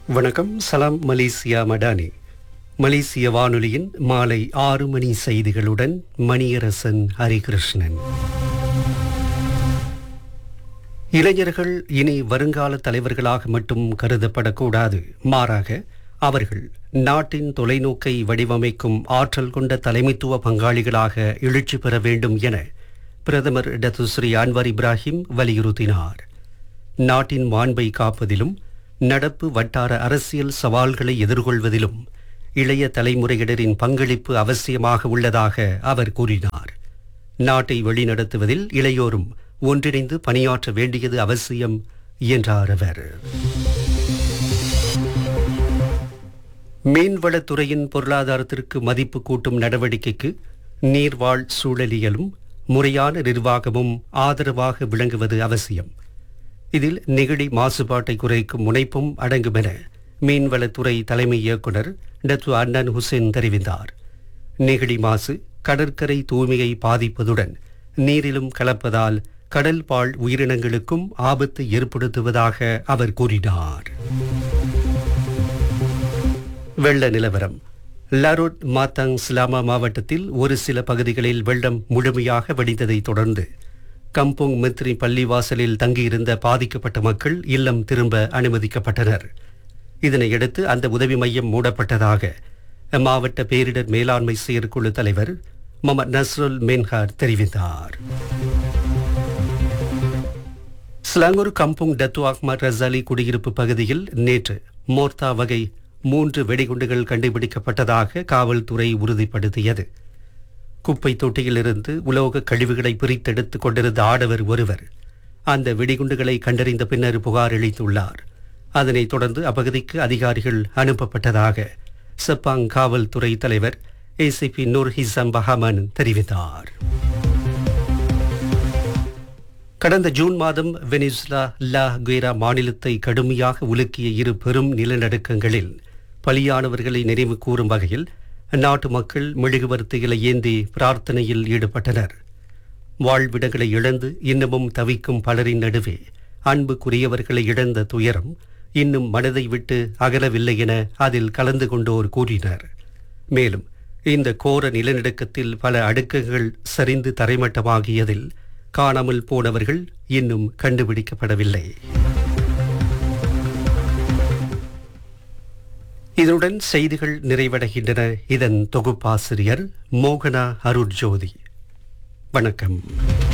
வணக்கம் சலாம் மலேசியா மடானி மலேசிய வானொலியின் மாலை ஆறு மணி செய்திகளுடன் மணியரசன் ஹரிகிருஷ்ணன் இளைஞர்கள் இனி வருங்கால தலைவர்களாக மட்டும் கருதப்படக்கூடாது மாறாக அவர்கள் நாட்டின் தொலைநோக்கை வடிவமைக்கும் ஆற்றல் கொண்ட தலைமைத்துவ பங்காளிகளாக எழுச்சி பெற வேண்டும் என பிரதமர் டத்துஸ்ரீ அன்வர் இப்ராஹிம் வலியுறுத்தினார் நாட்டின் மாண்பை காப்பதிலும் நடப்பு வட்டார அரசியல் சவால்களை எதிர்கொள்வதிலும் இளைய தலைமுறையினரின் பங்களிப்பு அவசியமாக உள்ளதாக அவர் கூறினார் நாட்டை வழிநடத்துவதில் இளையோரும் ஒன்றிணைந்து பணியாற்ற வேண்டியது அவசியம் என்றார் அவர் மீன்வளத்துறையின் பொருளாதாரத்திற்கு மதிப்பு கூட்டும் நடவடிக்கைக்கு நீர்வாழ் சூழலியலும் முறையான நிர்வாகமும் ஆதரவாக விளங்குவது அவசியம் இதில் நெகிழி மாசுபாட்டை குறைக்கும் முனைப்பும் அடங்கும் என மீன்வளத்துறை தலைமை இயக்குனர் டத்து அண்ணன் ஹுசேன் தெரிவித்தார் நெகிழி மாசு கடற்கரை தூய்மையை பாதிப்பதுடன் நீரிலும் கலப்பதால் கடல் பால் உயிரினங்களுக்கும் ஆபத்து ஏற்படுத்துவதாக அவர் கூறினார் வெள்ள நிலவரம் லரோட் மாத்தங் ஸ்லாமா மாவட்டத்தில் ஒரு சில பகுதிகளில் வெள்ளம் முழுமையாக வடிந்ததைத் தொடர்ந்து கம்போங் மித்ரி பள்ளிவாசலில் தங்கியிருந்த பாதிக்கப்பட்ட மக்கள் இல்லம் திரும்ப அனுமதிக்கப்பட்டனர் இதனையடுத்து அந்த உதவி மையம் மூடப்பட்டதாக மாவட்ட பேரிடர் மேலாண்மை செயற்குழு தலைவர் முகமது நஸ்ருல் மென்ஹார் தெரிவித்தார் Selangor Kampung Datuk Ahmad Razali குடியிருப்பு பகுதியில் நேற்று மோர்த்தா வகை மூன்று வெடிகுண்டுகள் கண்டுபிடிக்கப்பட்டதாக காவல்துறை உறுதிப்படுத்தியது குப்பை தொட்டியிலிருந்து உலோக கழிவுகளை பிரித்தெடுத்துக் கொண்டிருந்த ஆடவர் ஒருவர் அந்த வெடிகுண்டுகளை கண்டறிந்த பின்னர் புகார் அளித்துள்ளார் அதனைத் தொடர்ந்து அப்பகுதிக்கு அதிகாரிகள் அனுப்பப்பட்டதாக செப்பாங் காவல்துறை தலைவர் ஏசிபி நூர் ஹிசம் பஹாமன் தெரிவித்தார் கடந்த ஜூன் மாதம் வெனிசுலா லா குவேரா மாநிலத்தை கடுமையாக உலுக்கிய இரு பெரும் நிலநடுக்கங்களில் பலியானவர்களை நினைவு கூறும் வகையில் நாட்டு மக்கள் மெழுகுவர்த்திகளை ஏந்தி பிரார்த்தனையில் ஈடுபட்டனர் வாழ்விடங்களை இழந்து இன்னமும் தவிக்கும் பலரின் நடுவே அன்புக்குரியவர்களை இழந்த துயரம் இன்னும் மனதை விட்டு அகலவில்லை என அதில் கலந்து கொண்டோர் கூறினர் மேலும் இந்த கோர நிலநடுக்கத்தில் பல அடுக்குகள் சரிந்து தரைமட்டமாகியதில் காணாமல் போனவர்கள் இன்னும் கண்டுபிடிக்கப்படவில்லை இதனுடன் செய்திகள் நிறைவடைகின்றன இதன் தொகுப்பாசிரியர் மோகனா அருட்ஜோதி வணக்கம்